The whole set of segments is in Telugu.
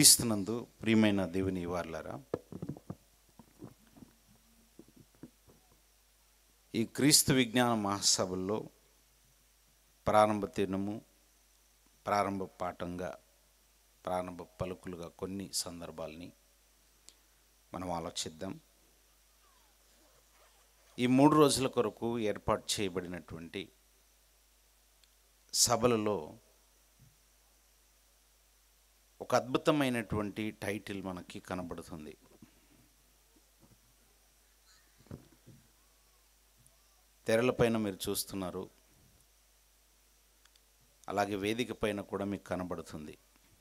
క్రీస్తునందు ప్రియమైన దేవుని వార్లారా ఈ క్రీస్తు విజ్ఞాన మహాసభల్లో ప్రారంభ దినము ప్రారంభ పాఠంగా ప్రారంభ పలుకులుగా కొన్ని సందర్భాల్ని మనం ఆలోచిద్దాం ఈ మూడు రోజుల కొరకు ఏర్పాటు చేయబడినటువంటి సభలలో ఒక అద్భుతమైనటువంటి టైటిల్ మనకి కనబడుతుంది తెరలపైన మీరు చూస్తున్నారు అలాగే వేదిక పైన కూడా మీకు కనబడుతుంది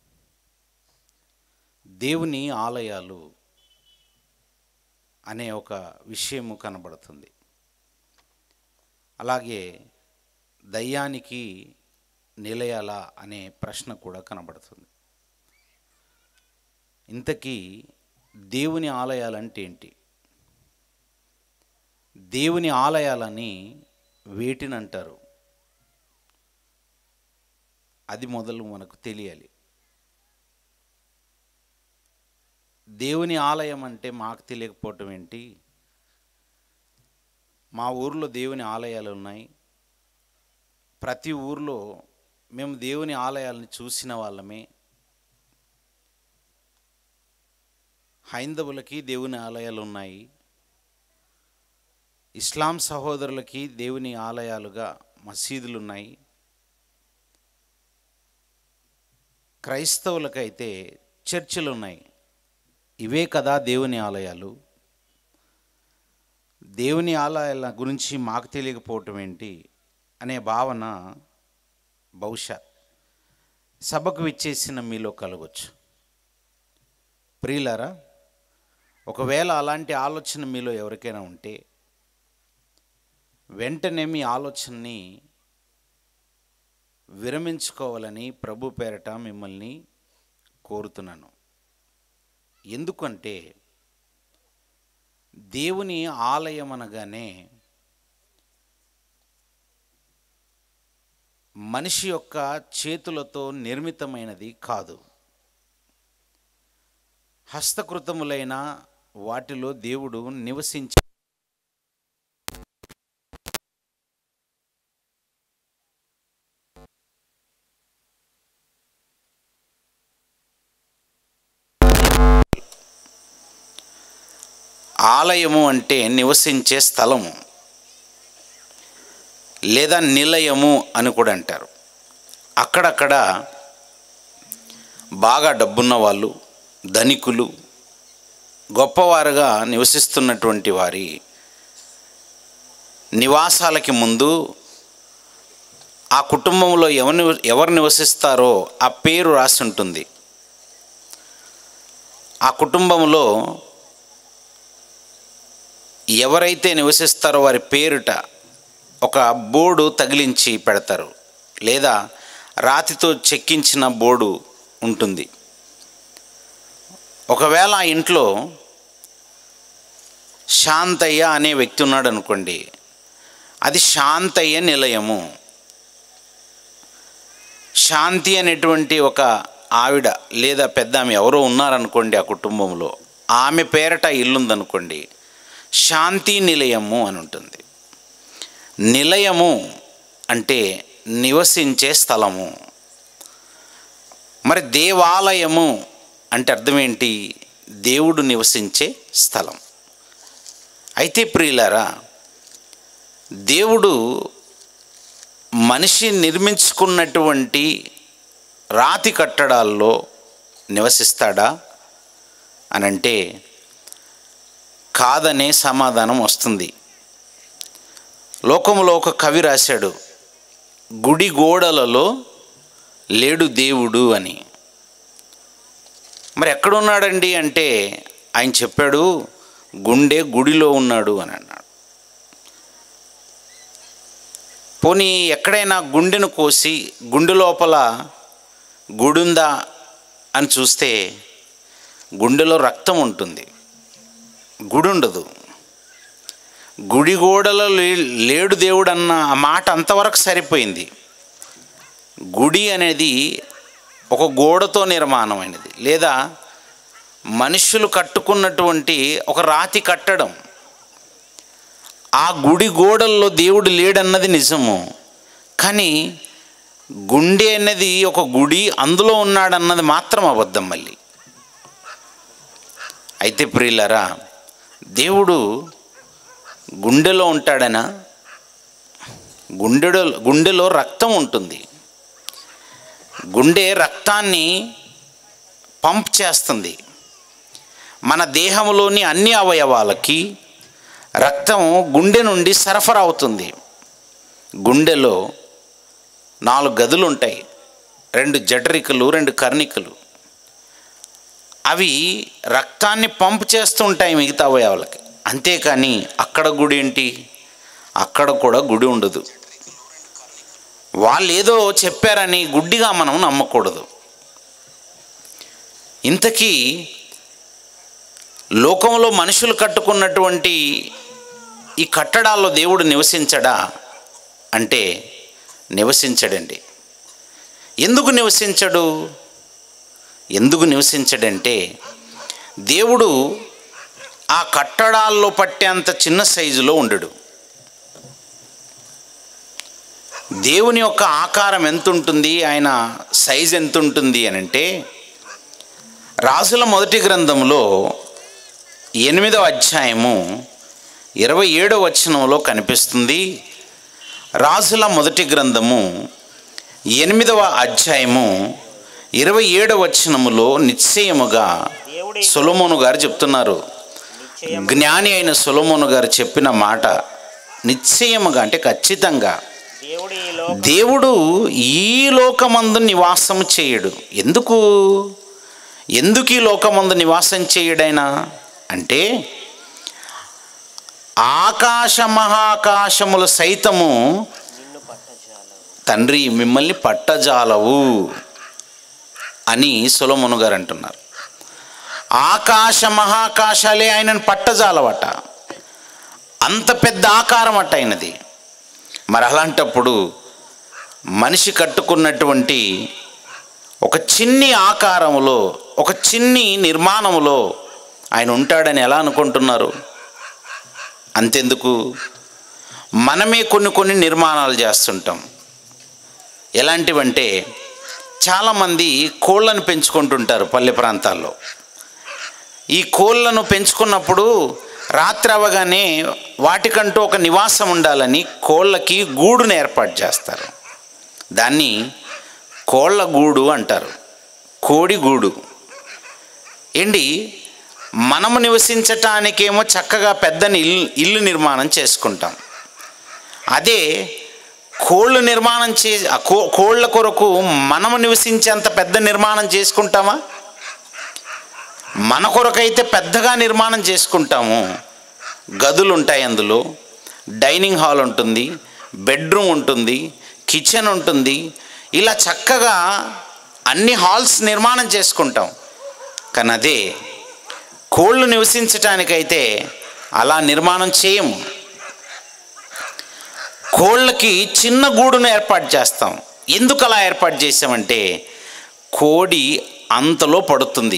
దేవుని ఆలయాలు అనే ఒక విషయము కనబడుతుంది అలాగే దయ్యానికి నిలయాల అనే ప్రశ్న కూడా కనబడుతుంది ఇంతకీ దేవుని ఆలయాలంటే ఏంటి దేవుని ఆలయాలని వేటిని అంటారు అది మొదలు మనకు తెలియాలి దేవుని ఆలయం అంటే మాకు తెలియకపోవటం ఏంటి మా ఊర్లో దేవుని ఆలయాలు ఉన్నాయి ప్రతి ఊర్లో మేము దేవుని ఆలయాలను చూసిన వాళ్ళమే హైందవులకి దేవుని ఆలయాలు ఉన్నాయి ఇస్లాం సహోదరులకి దేవుని ఆలయాలుగా మసీదులు ఉన్నాయి క్రైస్తవులకైతే చర్చిలు ఉన్నాయి ఇవే కదా దేవుని ఆలయాలు దేవుని ఆలయాల గురించి మాకు తెలియకపోవటం ఏంటి అనే భావన బహుశా సభకు విచ్చేసిన మీలో కలగొచ్చు ప్రియులారా ఒకవేళ అలాంటి ఆలోచన మీలో ఎవరికైనా ఉంటే వెంటనే మీ ఆలోచనని విరమించుకోవాలని ప్రభు పేరట మిమ్మల్ని కోరుతున్నాను ఎందుకంటే దేవుని ఆలయం అనగానే మనిషి యొక్క చేతులతో నిర్మితమైనది కాదు హస్తకృతములైన వాటిలో దేవుడు నివసించి ఆలయము అంటే నివసించే స్థలము లేదా నిలయము అని కూడా అంటారు అక్కడక్కడ బాగా డబ్బున్న వాళ్ళు ధనికులు గొప్పవారుగా నివసిస్తున్నటువంటి వారి నివాసాలకి ముందు ఆ కుటుంబంలో ఎవరు ఎవరు నివసిస్తారో ఆ పేరు రాసి ఉంటుంది ఆ కుటుంబంలో ఎవరైతే నివసిస్తారో వారి పేరుట ఒక బోర్డు తగిలించి పెడతారు లేదా రాతితో చెక్కించిన బోర్డు ఉంటుంది ఒకవేళ ఆ ఇంట్లో శాంతయ్య అనే వ్యక్తి ఉన్నాడు అనుకోండి అది శాంతయ్య నిలయము శాంతి అనేటువంటి ఒక ఆవిడ లేదా పెద్ద ఆమె ఎవరో ఉన్నారనుకోండి ఆ కుటుంబంలో ఆమె పేరట ఇల్లుందనుకోండి శాంతి నిలయము అని ఉంటుంది నిలయము అంటే నివసించే స్థలము మరి దేవాలయము అంటే అర్థం ఏంటి దేవుడు నివసించే స్థలం అయితే ప్రియులారా దేవుడు మనిషి నిర్మించుకున్నటువంటి రాతి కట్టడాల్లో నివసిస్తాడా అని అంటే కాదనే సమాధానం వస్తుంది లోకంలో ఒక కవి రాశాడు గుడి గోడలలో లేడు దేవుడు అని మరి ఎక్కడున్నాడండి అంటే ఆయన చెప్పాడు గుండె గుడిలో ఉన్నాడు అని అన్నాడు పోనీ ఎక్కడైనా గుండెను కోసి గుండె లోపల గుడుందా అని చూస్తే గుండెలో రక్తం ఉంటుంది గుడి ఉండదు గుడి గోడలో లే- లేడు దేవుడు అన్న ఆ మాట అంతవరకు సరిపోయింది గుడి అనేది ఒక గోడతో నిర్మాణమైనది లేదా మనుషులు కట్టుకున్నటువంటి ఒక రాతి కట్టడం ఆ గుడి గోడల్లో దేవుడు లేడన్నది నిజము కానీ గుండె అన్నది ఒక గుడి అందులో ఉన్నాడన్నది మాత్రం అబద్ధం మళ్ళీ అయితే ప్రియులరా దేవుడు గుండెలో ఉంటాడనా గుండెలో గుండెలో రక్తం ఉంటుంది గుండె రక్తాన్ని పంప్ చేస్తుంది మన దేహంలోని అన్ని అవయవాలకి రక్తం గుండె నుండి సరఫరా అవుతుంది గుండెలో నాలుగు గదులు ఉంటాయి రెండు జఠరికలు రెండు కర్ణికలు అవి రక్తాన్ని పంప్ చేస్తూ ఉంటాయి మిగతా అవయవాలకి అంతేకాని అక్కడ గుడి ఏంటి అక్కడ కూడా గుడి ఉండదు వాళ్ళు ఏదో చెప్పారని గుడ్డిగా మనం నమ్మకూడదు ఇంతకీ లోకంలో మనుషులు కట్టుకున్నటువంటి ఈ కట్టడాల్లో దేవుడు నివసించడా అంటే నివసించడండి ఎందుకు నివసించడు ఎందుకు నివసించడంటే దేవుడు ఆ కట్టడాల్లో పట్టేంత చిన్న సైజులో ఉండడు దేవుని యొక్క ఆకారం ఎంత ఉంటుంది ఆయన సైజ్ ఎంత ఉంటుంది అని అంటే రాజుల మొదటి గ్రంథంలో ఎనిమిదవ అధ్యాయము ఇరవై ఏడవ వచనంలో కనిపిస్తుంది రాజుల మొదటి గ్రంథము ఎనిమిదవ అధ్యాయము ఇరవై ఏడవ వచనములో నిశ్చయముగా దేవుడి సొలొమోను గారు చెప్తున్నారు నిశ్చయం జ్ఞాని అయిన సొలొమోను గారు చెప్పిన మాట నిశ్చయముగా అంటే ఖచ్చితంగా దేవుడి ఈ లో దేవుడు ఈ లోకమందు నివాసం చేయడు ఎందుకు ఎందుకు ఈ లోకమందు నివాసం చేయడైనా అంటే ఆకాశ మహాకాశములు సైతము నిన్ను పట్టజాలవు తండ్రి మిమ్మల్ని పట్టజాలవు అని సొలొమోను గారు అంటున్నారు ఆకాశ మహాకాశాలే ఆయనను పట్టజాలవట అంత పెద్ద ఆకారం అట అయినది మరి అలాంటప్పుడు మనిషి కట్టుకున్నటువంటి ఒక చిన్ని ఆకారములో ఒక చిన్ని నిర్మాణములో ఆయన ఉంటాడని ఎలా అనుకుంటున్నారు అంతెందుకు మనమే కొన్ని కొన్ని నిర్మాణాలు చేస్తుంటాం ఎలాంటివంటే చాలామంది కోళ్ళను పెంచుకుంటుంటారు పల్లె ప్రాంతాల్లో ఈ కోళ్ళను పెంచుకున్నప్పుడు రాత్రి అవ్వగానే వాటికంటూ ఒక నివాసం ఉండాలని కోళ్ళకి గూడును ఏర్పాటు చేస్తారు దాన్ని కోళ్ళ గూడు అంటారు కోడి గూడు ఏంటి మనము నివసించటానికేమో చక్కగా పెద్దని ఇల్లు ఇల్లు నిర్మాణం చేసుకుంటాం అదే కోళ్ళు నిర్మాణం చే ఆ కో కోళ్ళ కొరకు మనము నివసించేంత పెద్ద నిర్మాణం చేసుకుంటామా మన కొరకైతే పెద్దగా నిర్మాణం చేసుకుంటాము గదులు ఉంటాయి అందులో డైనింగ్ హాల్ ఉంటుంది బెడ్రూమ్ ఉంటుంది కిచెన్ ఉంటుంది ఇలా చక్కగా అన్ని హాల్స్ నిర్మాణం చేసుకుంటాం కానీ అదే కోళ్ళు నివసించటానికైతే అలా నిర్మాణం చేయము కోళ్ళకి చిన్న గూడును ఏర్పాటు చేస్తాం ఎందుకు అలా ఏర్పాటు చేసామంటే కోడి అంతలో పడుతుంది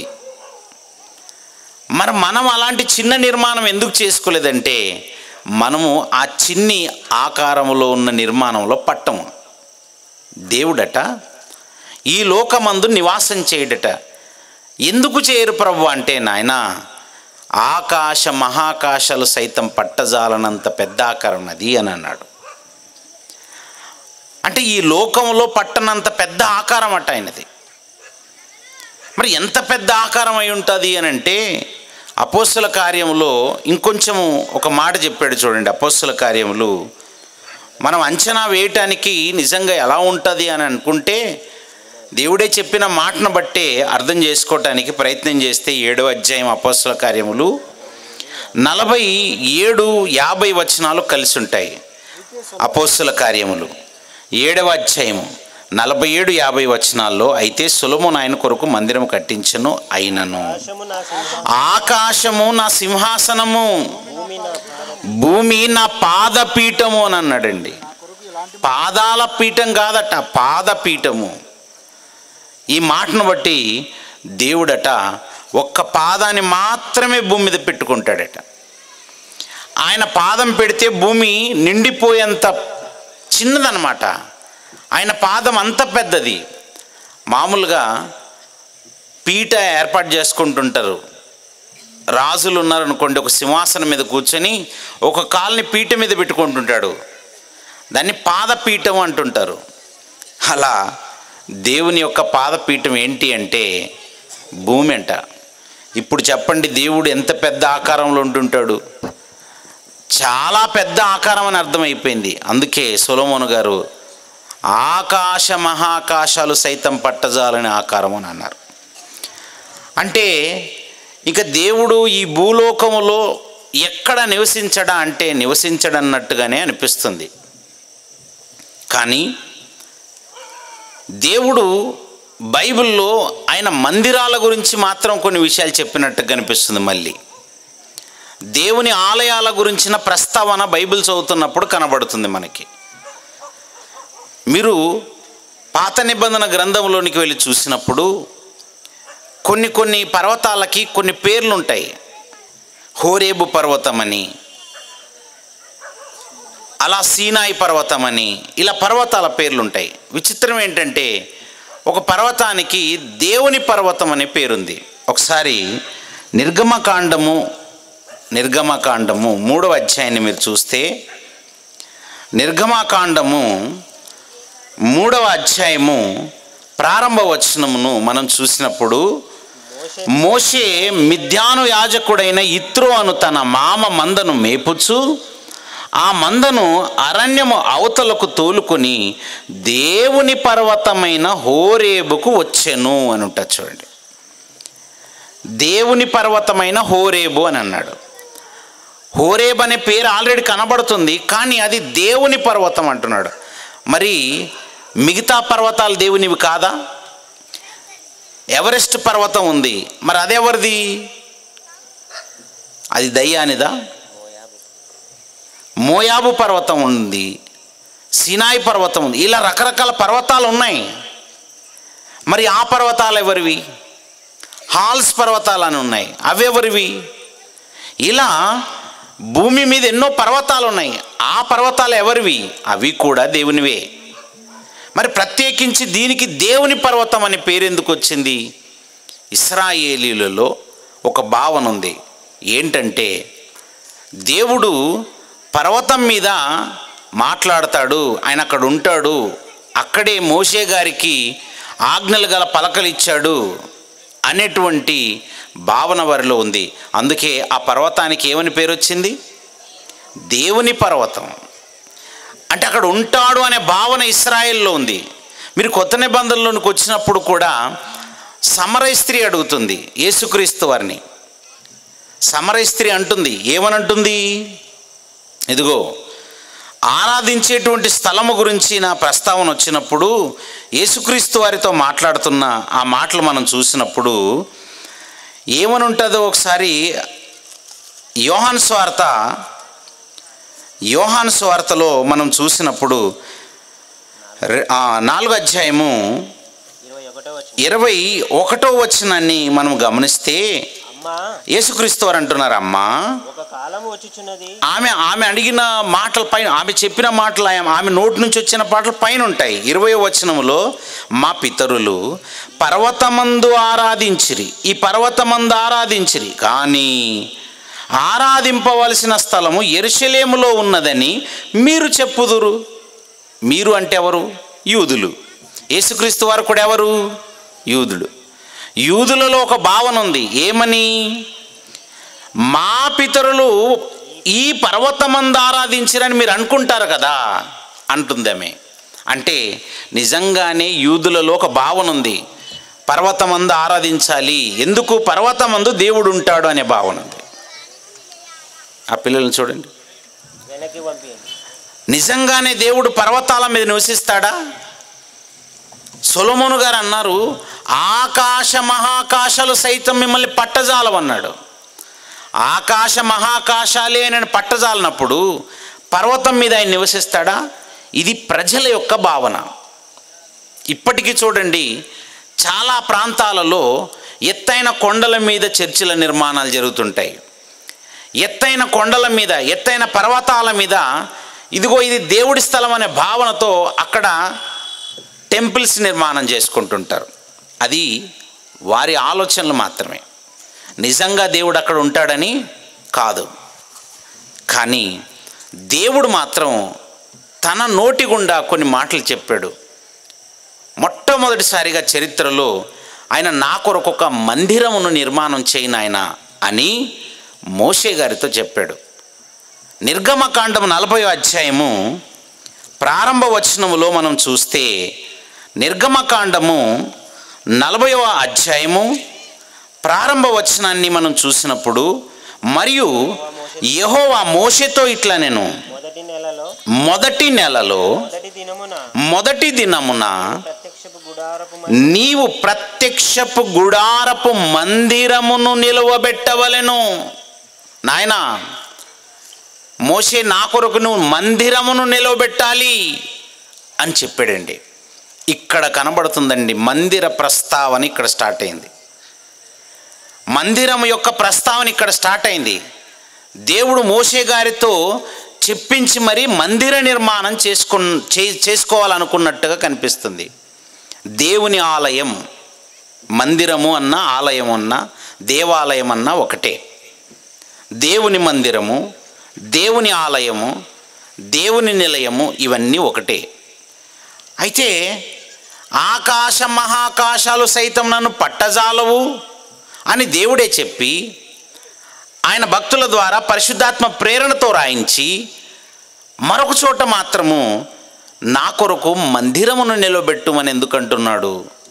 మరి మనం అలాంటి చిన్న నిర్మాణం ఎందుకు చేసుకోలేదంటే మనము ఆ చిన్ని ఆకారంలో ఉన్న నిర్మాణంలో పట్టము దేవుడట ఈ లోకమందు నివాసం చేయడట ఎందుకు చేయరు ప్రభు అంటే నాయన ఆకాశ మహాకాశాలు సైతం పట్టజాలనంత పెద్ద ఆకారం అది అని అన్నాడు అంటే ఈ లోకంలో పట్టనంత పెద్ద ఆకారం అట ఆయనది మరి ఎంత పెద్ద ఆకారం అయి ఉంటుంది అని అంటే అపోస్తుల కార్యములో ఇంకొంచెము ఒక మాట చెప్పాడు చూడండి అపోస్తుల కార్యములు మనం అంచనా వేయటానికి నిజంగా ఎలా ఉంటుంది అని అనుకుంటే దేవుడే చెప్పిన మాటను బట్టే అర్థం చేసుకోవటానికి ప్రయత్నం చేస్తే ఏడవ అధ్యాయం అపోస్తుల కార్యములు నలభై ఏడు యాభై వచనాలు కలిసి ఉంటాయి అపోస్తుల కార్యములు ఏడవ అధ్యాయము నలభై ఏడు యాభై వచనాల్లో అయితే సులభం ఆయన కొరకు మందిరం కట్టించను అయినను ఆకాశము నా సింహ ఆకాశము నా సింహాసనము భూమి నా పాద భూమి నా పాదపీఠము అని అన్నాడండి పాదాల పీఠం కాదట పాదపీఠము ఈ మాటను బట్టి దేవుడట ఒక్క పాదాన్ని మాత్రమే భూమి మీద పెట్టుకుంటాడట ఆయన పాదం పెడితే భూమి నిండిపోయేంత చిన్నదనమాట ఆయన పాదం అంత పెద్దది మామూలుగా పీట ఏర్పాటు చేసుకుంటుంటారు రాజులు ఉన్నారనుకోండి ఒక సింహాసనం మీద కూర్చొని ఒక కాల్ని పీట మీద పెట్టుకుంటుంటాడు దాన్ని పాదపీఠం అంటుంటారు అలా దేవుని యొక్క పాదపీఠం ఏంటి అంటే భూమి అంట ఇప్పుడు చెప్పండి దేవుడు ఎంత పెద్ద ఆకారంలో ఉంటుంటాడు చాలా పెద్ద ఆకారం అని అర్థమైపోయింది అందుకే సొలమోను గారు ఆకాశ మహాకాశాలు సైతం పట్టజాలని ఆకారం అని అన్నారు అంటే ఇక దేవుడు ఈ భూలోకములో ఎక్కడ నివసించడా అంటే నివసించడన్నట్టుగానే అనిపిస్తుంది కానీ దేవుడు బైబిల్లో ఆయన మందిరాల గురించి మాత్రం కొన్ని విషయాలు చెప్పినట్టు కనిపిస్తుంది మళ్ళీ దేవుని ఆలయాల గురించిన ప్రస్తావన బైబిల్ చదువుతున్నప్పుడు కనబడుతుంది మనకి మీరు పాత నిబంధన గ్రంథంలోనికి వెళ్ళి చూసినప్పుడు కొన్ని కొన్ని పర్వతాలకి కొన్ని పేర్లు ఉంటాయి హోరేబు పర్వతం అని అలా సీనాయి పర్వతం అని ఇలా పర్వతాల పేర్లు ఉంటాయి విచిత్రం ఏంటంటే ఒక పర్వతానికి దేవుని పర్వతం అనే పేరుంది ఒకసారి నిర్గమకాండము నిర్గమకాండము మూడవ అధ్యాయాన్ని మీరు చూస్తే నిర్గమకాండము మూడవ అధ్యాయము ప్రారంభ వచనమును మనం చూసినప్పుడు మోషే మోషే మిద్యాను యాజకుడైన ఇత్రో అను తన మామ మందను మేపుచు ఆ మందను అరణ్యము అవతలకు తోలుకొని దేవుని పర్వతమైన హోరేబుకు వచ్చెను అని ఉంటుంది చూడండి దేవుని పర్వతమైన హోరేబు అని అన్నాడు హోరేబ్ అనే పేరు ఆల్రెడీ కనబడుతుంది కానీ అది దేవుని పర్వతం అంటున్నాడు మరి మిగతా పర్వతాలు దేవునివి కాదా ఎవరెస్ట్ పర్వతం ఉంది మరి అదెవరిది అది దయ్యానిదా మోయాబు మోయాబు పర్వతం ఉంది సినాయి పర్వతం ఉంది ఇలా రకరకాల పర్వతాలు ఉన్నాయి మరి ఆ పర్వతాలు ఎవరివి హాల్స్ పర్వతాలు అని ఉన్నాయి అవెవరివి ఇలా భూమి మీద ఎన్నో పర్వతాలు ఉన్నాయి ఆ పర్వతాలు ఎవరివి అవి కూడా దేవునివే మరి ప్రత్యేకించి దీనికి దేవుని పర్వతం అనే పేరు ఎందుకు వచ్చింది ఇస్రాయేలీలలో ఒక భావన ఉంది ఏంటంటే దేవుడు పర్వతం మీద మాట్లాడతాడు ఆయన అక్కడ ఉంటాడు అక్కడే మోషే గారికి ఆజ్ఞలు గల పలకలు ఇచ్చాడు అనేటువంటి భావన వారిలో ఉంది అందుకే ఆ పర్వతానికి ఏమని పేరు వచ్చింది దేవుని పర్వతం అంటే అక్కడ ఉంటాడు అనే భావన ఇస్రాయేల్లో ఉంది మీరు కొత్త నిబంధనలోనికి వచ్చినప్పుడు కూడా సమరయ స్త్రీ అడుగుతుంది యేసుక్రీస్తు వారిని సమరయ స్త్రీ అంటుంది ఏమనంటుంది ఇదిగో ఆరాధించేటువంటి స్థలము గురించి నా ప్రస్తావన వచ్చినప్పుడు యేసుక్రీస్తు వారితో మాట్లాడుతున్న ఆ మాటలు మనం చూసినప్పుడు ఏమని ఉంటుందో ఒకసారి యోహాన్ స్వార్త యోహాన్ స్వార్తలో మనం చూసినప్పుడు రె- ఆ, నాలుగో అధ్యాయము ఇరవై ఒకటో వచ్చిన ఇరవై ఒకటో వచనాన్ని మనం గమనిస్తే అమ్మా యేసుక్రీస్తు వారు అంటున్నారు అమ్మా ఒక కాలము వచ్చుచున్నది ఆమె ఆమె అడిగిన మాటల పైన ఆమె చెప్పిన మాటలు ఆమె ఆమె నోటి నుంచి వచ్చిన పాటలు పైన ఉంటాయి ఇరవై వచనములో మా పితరులు పర్వతమందు ఆరాధించిరి ఈ పర్వతమందు ఆరాధించిరి కానీ ఆరాధింపవలసిన స్థలము ఎరుషలేములో ఉన్నదని మీరు చెప్పుదురు మీరు అంటే ఎవరు యూదులు యేసుక్రీస్తు వారు కూడా ఎవరు యూదుడు యూదులలో ఒక భావన ఉంది ఏమని మా పితరులు ఈ పర్వతమందు ఆరాధించిరని మీరు అనుకుంటారు కదా అంటుందమే అంటే నిజంగానే యూదులలో ఒక భావన ఉంది పర్వతమందు ఆరాధించాలి ఎందుకు పర్వతమందు దేవుడు ఉంటాడు అనే భావన ఉంది ఆ పిల్లల్ని చూడండి వెనక్కి పంపించండి నిజంగానే దేవుడు పర్వతాల మీద నివసిస్తాడా సొలమోను గారు అన్నారు ఆకాశ మహాకాశాలు సైతం మిమ్మల్ని పట్టజాలమన్నాడు ఆకాశ మహాకాశాలే నేను పట్టజాలనప్పుడు పర్వతం మీద ఆయన నివసిస్తాడా ఇది ప్రజల యొక్క భావన ఇప్పటికీ చూడండి చాలా ప్రాంతాలలో ఎత్తైన కొండల మీద చర్చిల నిర్మాణాలు జరుగుతుంటాయి ఎత్తైన కొండల మీద ఎత్తైన పర్వతాల మీద ఇదిగో ఇది దేవుడి స్థలం అనే భావనతో అక్కడ టెంపుల్స్ నిర్మాణం చేసుకుంటుంటారు అది వారి ఆలోచనలు మాత్రమే నిజంగా దేవుడు అక్కడ ఉంటాడని కాదు కానీ దేవుడు మాత్రం తన నోటి గుండా కొన్ని మాటలు చెప్పాడు మొట్టమొదటిసారిగా చరిత్రలో ఆయన నా కొరకు ఒక మందిరమును నిర్మాణం చేయను ఆయన అని మోషే గారితో చెప్పాడు నిర్గమకాండం నలభై అధ్యాయము ప్రారంభ వచనములో మనం చూస్తే నిర్గమకాండము నలభైవ అధ్యాయము ప్రారంభ వచనాన్ని మనం చూసినప్పుడు మరియు యెహోవా మోషేతో ఇట్లా నేను మొదటి నెలలో మొదటి నెలలో మొదటి దినమున మొదటి దినమున ప్రత్యక్షపు గుడారపు నీవు ప్రత్యక్షపు గుడారపు మందిరమును నిలువబెట్టవలెను నాయనా మోషే నా కొరకు నువ్వు మందిరమును నిలవబెట్టాలి అని చెప్పాడండి ఇక్కడ కనబడుతుందండి మందిర ప్రస్తావన ఇక్కడ స్టార్ట్ అయింది మందిరం యొక్క ప్రస్తావన ఇక్కడ స్టార్ట్ అయింది దేవుడు మోషే గారితో చెప్పించి మరి మందిర నిర్మాణం చేసుకు చే- చేసుకోవాలనుకున్నట్టుగా కనిపిస్తుంది దేవుని ఆలయం మందిరము అన్న ఆలయం అన్న దేవాలయం అన్న ఒకటే దేవుని మందిరము దేవుని ఆలయము దేవుని నిలయము ఇవన్నీ ఒకటే అయితే ఆకాశ మహాకాశాలు సైతం నన్ను పట్టజాలవు అని దేవుడే చెప్పి ఆయన భక్తుల ద్వారా పరిశుద్ధాత్మ ప్రేరణతో రాయించి మరొక చోట మాత్రము నా కొరకు మందిరమును నిలబెట్టుమని ఎందుకంటున్నాడు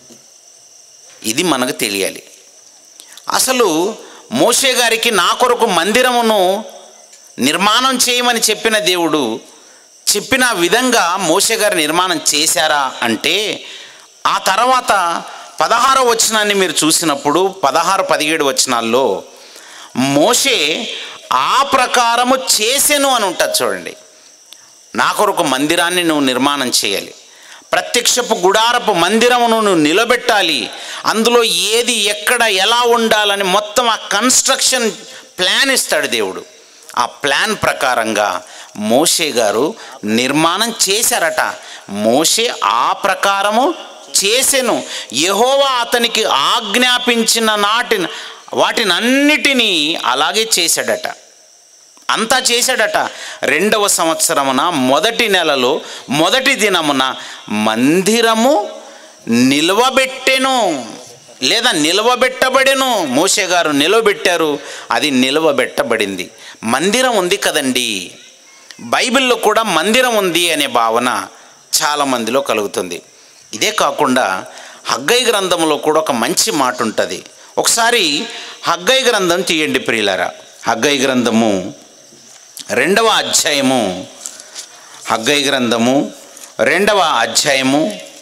ఇది మనకు తెలియాలి అసలు మోషే గారికి నా కొరకు మందిరమును నిర్మాణం చేయమని చెప్పిన దేవుడు చెప్పిన విధంగా మోషే గారు నిర్మాణం చేశారా అంటే ఆ తర్వాత పదహారో వచనాన్ని మీరు చూసినప్పుడు పదహారు పదిహేడు వచనాల్లో మోషే ఆ ప్రకారము చేసెను అని ఉంటుంది చూడండి నా కొరకు మందిరాన్ని నువ్వు నిర్మాణం చేయాలి ప్రత్యక్షపు గుడారపు మందిరమును నువ్వు నిలబెట్టాలి అందులో ఏది ఎక్కడ ఎలా ఉండాలని మొత్తం ఆ కన్స్ట్రక్షన్ ప్లాన్ ఇస్తాడు దేవుడు ఆ ప్లాన్ ప్రకారంగా మోషే గారు నిర్మాణం చేశారట మోషే ఆ ప్రకారము చేసెను యెహోవా అతనికి ఆజ్ఞాపించిన నాటి వాటినన్నిటినీ అలాగే చేశాడట అంతా చేశాడట రెండవ సంవత్సరమున మొదటి నెలలో మొదటి దినమున మందిరము నిలవబెట్టెను లేదా నిలవబెట్టబడెను మోషే గారు నిలవబెట్టారు అది నిలవబెట్టబడింది మందిరం ఉంది కదండి బైబిల్లో కూడా మందిరం ఉంది అనే భావన చాలామందిలో కలుగుతుంది ఇదే కాకుండా హగ్గై గ్రంథంలో కూడా ఒక మంచి మాట ఉంటుంది ఒకసారి హగ్గై గ్రంథం తీయండి ప్రియులారా హగ్గై గ్రంథము రెండవ అధ్యాయము హగ్గై గ్రంథము రెండవ అధ్యాయము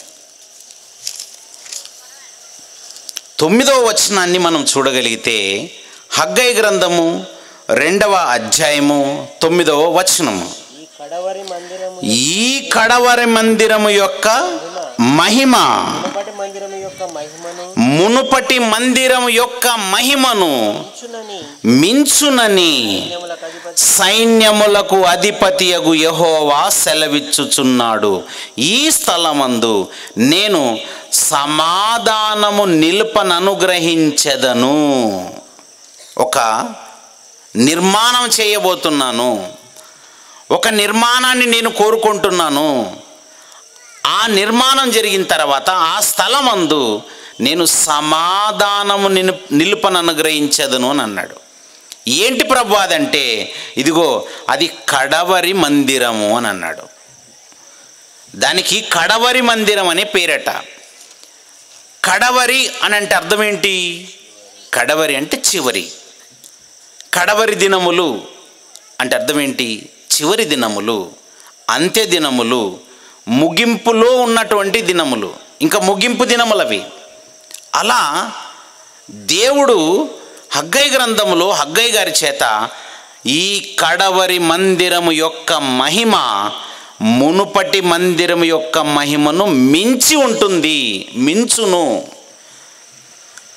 తొమ్మిదవ వచనాన్ని మనం చూడగలిగితే హగ్గై గ్రంథము రెండవ అధ్యాయము తొమ్మిదవ వచనము ఈ కడవరి మందిరము ఈ కడవరి మందిరము యొక్క మహిమ మునుపటి మందిరము యొక్క మహిమను మునుపటి మందిరం యొక్క మహిమను ఉంచునని మించునని సైన్యములకు అధిపతి సైన్యములకు అధిపతియగు యహోవా సెలవిచ్చుచున్నాడు ఈ స్థలమందు నేను సమాధానము నిలుపననుగ్రహించెదను ఒక నిర్మాణం చేయబోతున్నాను ఒక నిర్మాణాన్ని నేను కోరుకుంటున్నాను ఆ నిర్మాణం జరిగిన తర్వాత ఆ స్థలమందు నేను సమాధానము నిలు నిలుపననుగ్రహించదును అని అన్నాడు ఏంటి ప్రభు అదంటే ఇదిగో అది కడవరి మందిరము అని అన్నాడు దానికి కడవరి మందిరం అనే పేరట కడవరి అని అంటే అర్థం ఏంటి కడవరి అంటే చివరి కడవరి దినములు అంటే అర్థం ఏంటి చివరి దినములు అంత్య దినములు ముగింపులో ఉన్నటువంటి దినములు ఇంకా ముగింపు దినములు అవి అలా దేవుడు హగ్గై గ్రంథములో హగ్గై గారి చేత ఈ కడవరి మందిరము యొక్క మహిమ మునుపటి మందిరము యొక్క మహిమను మించి ఉంటుంది మించును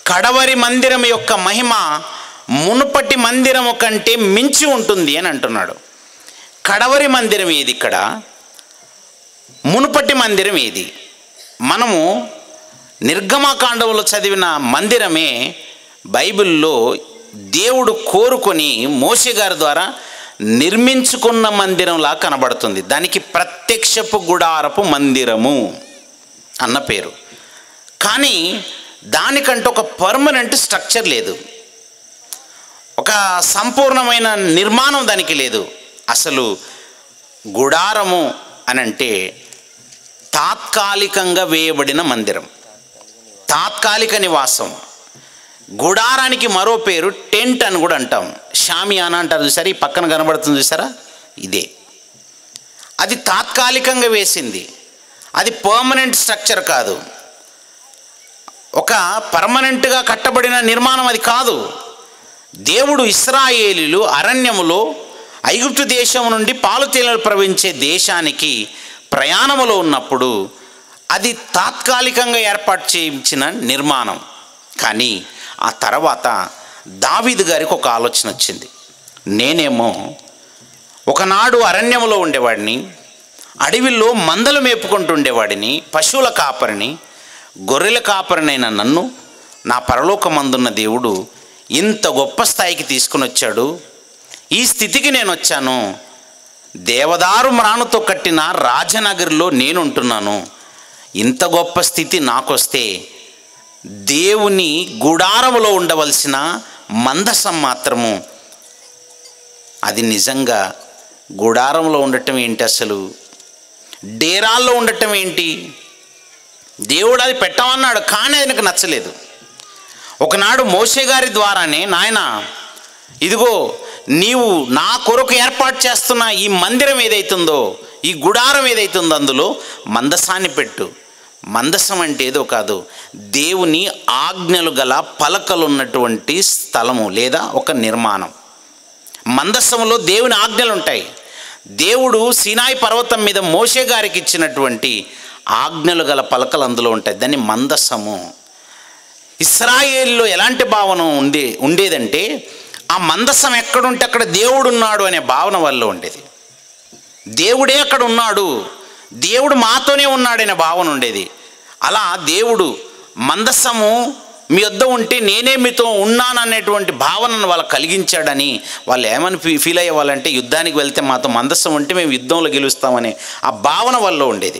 కడవరి మందిరం యొక్క మహిమ మునుపటి మందిరము కంటే మించి ఉంటుంది అని అంటున్నాడు కడవరి మందిరం ఏది ఇక్కడ మునుపటి మందిరం ఏది మనము నిర్గమాకాండంలో చదివిన మందిరమే బైబిల్లో దేవుడు కోరుకొని మోషే గారి ద్వారా నిర్మించుకున్న మందిరంలా కనబడుతుంది దానికి ప్రత్యక్షపు గుడారపు మందిరము అన్న పేరు కానీ దానికంటే ఒక పర్మనెంట్ స్ట్రక్చర్ లేదు ఒక సంపూర్ణమైన నిర్మాణం దానికి లేదు అసలు గుడారము అని అంటే తాత్కాలికంగా వేయబడిన మందిరం తాత్కాలిక నివాసం గుడారానికి మరో పేరు టెంట్ అని కూడా అంటాం షామియానా అంటారు చూసారా ఈ పక్కన కనబడుతుంది చూసారా ఇదే అది తాత్కాలికంగా వేసింది అది పర్మనెంట్ స్ట్రక్చర్ కాదు ఒక పర్మనెంట్గా కట్టబడిన నిర్మాణం అది కాదు దేవుడు ఇస్రాయేలీలు అరణ్యములో ఐగుప్తు దేశం నుండి పాలు తేనెలు ప్రవహించే దేశానికి ప్రయాణములో ఉన్నప్పుడు అది తాత్కాలికంగా ఏర్పాటు చేయించిన నిర్మాణం కానీ ఆ తర్వాత దావీదు గారికి ఒక ఆలోచన వచ్చింది నేనేమో ఒకనాడు అరణ్యములో ఉండేవాడిని అడవిలో మందలు మేపుకుంటూ ఉండేవాడిని పశువుల కాపరిని గొర్రెల కాపరినైన నన్ను నా పరలోకమందున్న దేవుడు ఇంత గొప్ప స్థాయికి తీసుకుని వచ్చాడు ఈ స్థితికి నేను వచ్చాను దేవదారు మ్రాణుతో కట్టిన రాజనగర్లో నేను ఉంటున్నాను ఇంత గొప్ప స్థితి నాకొస్తే దేవుని గుడారములో ఉండవలసిన మందసం మాత్రము అది నిజంగా గుడారంలో ఉండటం ఏంటి అసలు డేరాల్లో ఉండటం ఏంటి దేవుడు అది పెట్టమన్నాడు కానీ అది నాకు నచ్చలేదు ఒకనాడు మోషే గారి ద్వారానే నాయన ఇదిగో నీవు నా కొరకు ఏర్పాటు చేస్తున్న ఈ మందిరం ఏదైతుందో ఈ గుడారం ఏదైతుందో అందులో మందసాన్ని పెట్టు మందసం అంటే ఏదో కాదు దేవుని ఆజ్ఞలు గల పలకలు ఉన్నటువంటి స్థలము లేదా ఒక నిర్మాణం మందస్సంలో దేవుని ఆజ్ఞలు ఉంటాయి దేవుడు సినాయి పర్వతం మీద మోషే గారికి ఇచ్చినటువంటి ఆజ్ఞలు గల పలకలు అందులో ఉంటాయి దాన్ని మందస్సము ఇస్రాయేల్లో ఎలాంటి భావన ఉండే ఉండేదంటే ఆ మందసం ఎక్కడుంటే అక్కడ దేవుడు ఉన్నాడు అనే భావన వల్ల ఉండేది దేవుడే అక్కడ ఉన్నాడు దేవుడు మాతోనే ఉన్నాడనే భావన ఉండేది అలా దేవుడు మందస్సము మీ వద్ద ఉంటే నేనే మీతో ఉన్నాననేటువంటి భావనను వాళ్ళకి కలిగించాడని వాళ్ళు ఏమని ఫీ- ఫీల్ అయ్యేవాళ్ళంటే యుద్ధానికి వెళ్తే మాతో మందస్సం ఉంటే మేము యుద్ధంలో గెలుస్తామనే ఆ భావన వల్ల ఉండేది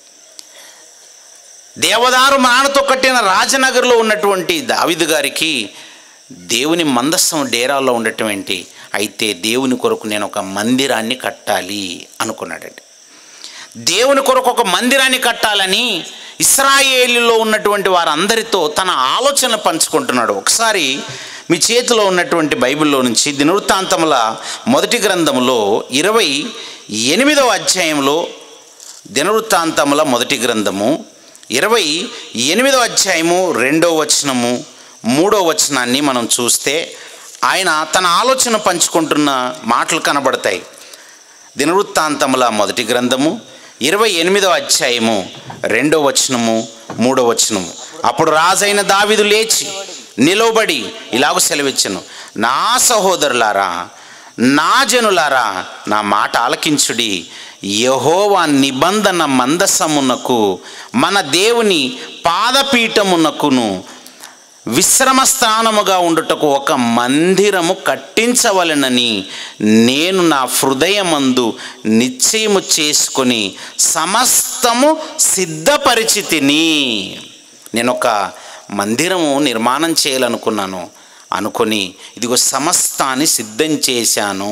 దేవదారు మానతో కట్టిన రాజనగర్లో ఉన్నటువంటి దావిదు గారికి దేవుని మందస్సం డేరాల్లో ఉండటం ఏంటి అయితే దేవుని కొరకు నేను ఒక మందిరాన్ని కట్టాలి అనుకున్నాడండి దేవుని కొరకు ఒక మందిరాన్ని కట్టాలని ఇస్రాయేలీలో ఉన్నటువంటి వారందరితో తన ఆలోచన పంచుకుంటున్నాడు ఒకసారి మీ చేతిలో ఉన్నటువంటి బైబిల్లో నుంచి దినవృత్తాంతముల మొదటి గ్రంథములో ఇరవై ఎనిమిదవ అధ్యాయంలో దినవృత్తాంతముల మొదటి గ్రంథము ఇరవై ఎనిమిదవ అధ్యాయము రెండో వచనము మూడో వచనాన్ని మనం చూస్తే ఆయన తన ఆలోచన పంచుకుంటున్న మాటలు కనబడతాయి దినవృత్తాంతముల మొదటి గ్రంథము ఇరవై ఎనిమిదవ అధ్యాయము రెండో వచనము మూడో వచనము అప్పుడు రాజైన దావిదు లేచి నిలవబడి ఇలాగ సెలవిచ్చను నా సహోదరులారా నా జనులారా నా మాట ఆలకించుడి యహోవా నిబంధన మందసమునకు మన దేవుని పాదపీఠమునకును విశ్రమ స్థానముగా ఉండుటకు ఒక మందిరము కట్టించవలెనని నేను నా హృదయమందు నిశ్చయము చేసుకొని సమస్తము సిద్ధపరిచితిని నేను ఒక మందిరము నిర్మాణం చేయాలనుకున్నాను అనుకొని ఇదిగో సమస్తాన్ని సిద్ధం చేశాను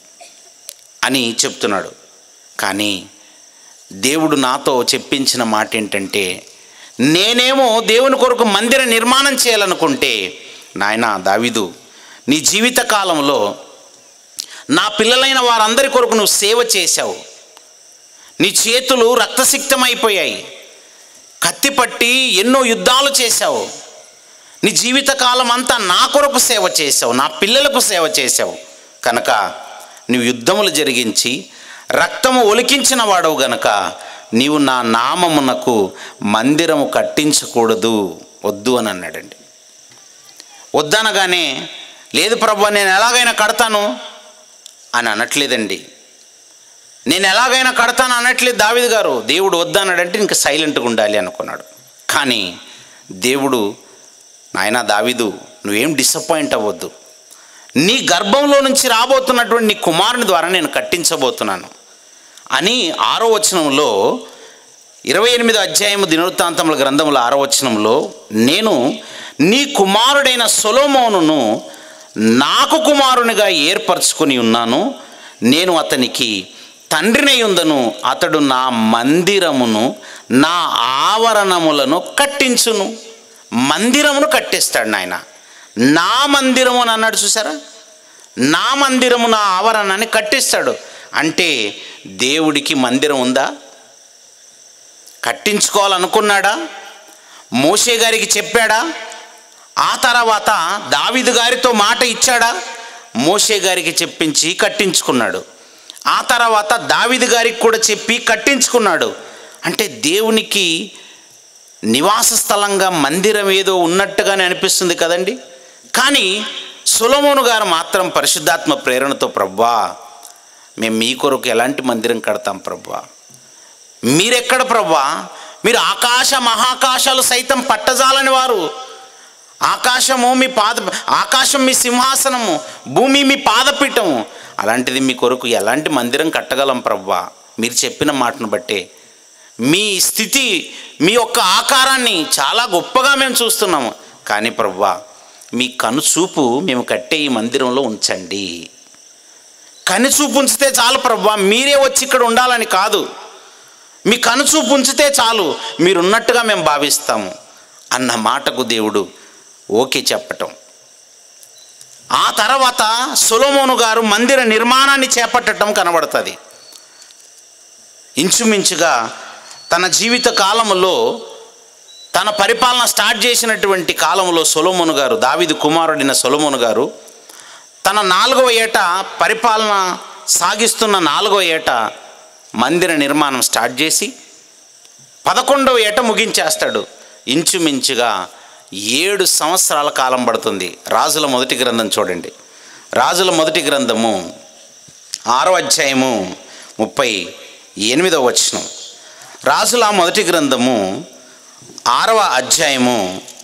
అని చెప్తున్నాడు కానీ దేవుడు నాతో చెప్పించిన మాట ఏంటంటే నేనేమో దేవుని కొరకు మందిర నిర్మాణం చేయాలనుకుంటే నాయనా దావిదు నీ జీవిత కాలంలో నా పిల్లలైన వారందరి కొరకు నువ్వు సేవ చేశావు నీ చేతులు రక్తసిక్తమైపోయాయి కత్తి పట్టి ఎన్నో యుద్ధాలు చేశావు నీ జీవితకాలం అంతా నా కొరకు సేవ చేసావు నా పిల్లలకు సేవ చేసావు కనుక నువ్వు యుద్ధములు జరిగించి రక్తము ఒలికించిన వాడవు గనక నీవు నా నామమునకు మందిరము కట్టించకూడదు వద్దు అని అన్నాడండి వద్దనగానే లేదు ప్రభు నేను ఎలాగైనా కడతాను అని అనట్లేదండి నేను ఎలాగైనా కడతాను అనట్లేదు దావిది గారు దేవుడు వద్దన్నాడంటే ఇంకా సైలెంట్గా ఉండాలి అనుకున్నాడు కానీ దేవుడు నాయనా దావిదు నువ్వేం డిసప్పాయింట్ అవ్వద్దు నీ గర్భంలో నుంచి రాబోతున్నటువంటి నీ కుమారుని ద్వారా నేను కట్టించబోతున్నాను అని ఆరో వచనంలో ఇరవై ఎనిమిదో అధ్యాయము దినవృత్తాంతముల గ్రంథముల ఆరో వచనంలో నేను నీ కుమారుడైన సొలోమోనును నాకు కుమారునిగా ఏర్పరచుకొని ఉన్నాను నేను అతనికి తండ్రినై ఉందను అతడు నా మందిరమును నా ఆవరణములను కట్టించును మందిరమును కట్టిస్తాడు నాయన నా మందిరము అని అన్నాడు చూసారా నా మందిరము నా ఆవరణాన్ని కట్టిస్తాడు అంటే దేవుడికి మందిరం ఉందా కట్టించుకోవాలనుకున్నాడా మోషే గారికి చెప్పాడా ఆ తర్వాత దావిదు గారితో మాట ఇచ్చాడా మోషే గారికి చెప్పించి కట్టించుకున్నాడు ఆ తర్వాత దావిదు గారికి కూడా చెప్పి కట్టించుకున్నాడు అంటే దేవునికి నివాస స్థలంగా మందిరం ఏదో ఉన్నట్టుగానే అనిపిస్తుంది కదండి కానీ సులమోను గారు మాత్రం పరిశుద్ధాత్మ ప్రేరణతో ప్రవ్వా మేము మీ కొరకు ఎలాంటి మందిరం కడతాం ప్రవ్వా మీరెక్కడ ప్రవ్వా మీరు ఆకాశ మహాకాశాలు సైతం పట్టజాలని వారు ఆకాశము మీ పాద ఆకాశం మీ సింహాసనము భూమి మీ పాదపీఠము అలాంటిది మీ కొరకు ఎలాంటి మందిరం కట్టగలం ప్రవ్వా మీరు చెప్పిన మాటను బట్టే మీ స్థితి మీ యొక్క ఆకారాన్ని చాలా గొప్పగా మేము చూస్తున్నాము కానీ ప్రవ్వా మీ కనుచూపు మేము కట్టే ఈ మందిరంలో ఉంచండి కనుచూపు ఉంచితే చాలు ప్రవ్వా మీరే వచ్చి ఇక్కడ ఉండాలని కాదు మీ కనుచూపు ఉంచితే చాలు మీరున్నట్టుగా మేము భావిస్తాము అన్న మాటకు దేవుడు ఓకే చెప్పటం ఆ తర్వాత సొలొమోను గారు మందిర నిర్మాణాన్ని చేపట్టడం కనబడుతుంది ఇంచుమించుగా తన జీవిత కాలంలో తన పరిపాలన స్టార్ట్ చేసినటువంటి కాలంలో సొలొమోను గారు దావిదు కుమారుడైన సొలొమోను గారు తన నాలుగవ ఏట పరిపాలన సాగిస్తున్న నాలుగవ ఏట మందిర నిర్మాణం స్టార్ట్ చేసి పదకొండవ ఏట ముగించేస్తాడు ఇంచుమించుగా ఏడు సంవత్సరాల కాలం పడుతుంది రాజుల మొదటి గ్రంథం చూడండి రాజుల మొదటి గ్రంథము ఆరో అధ్యాయము ముప్పై ఎనిమిదవ వచనం రాజుల మొదటి గ్రంథము ఆరవ అధ్యాయము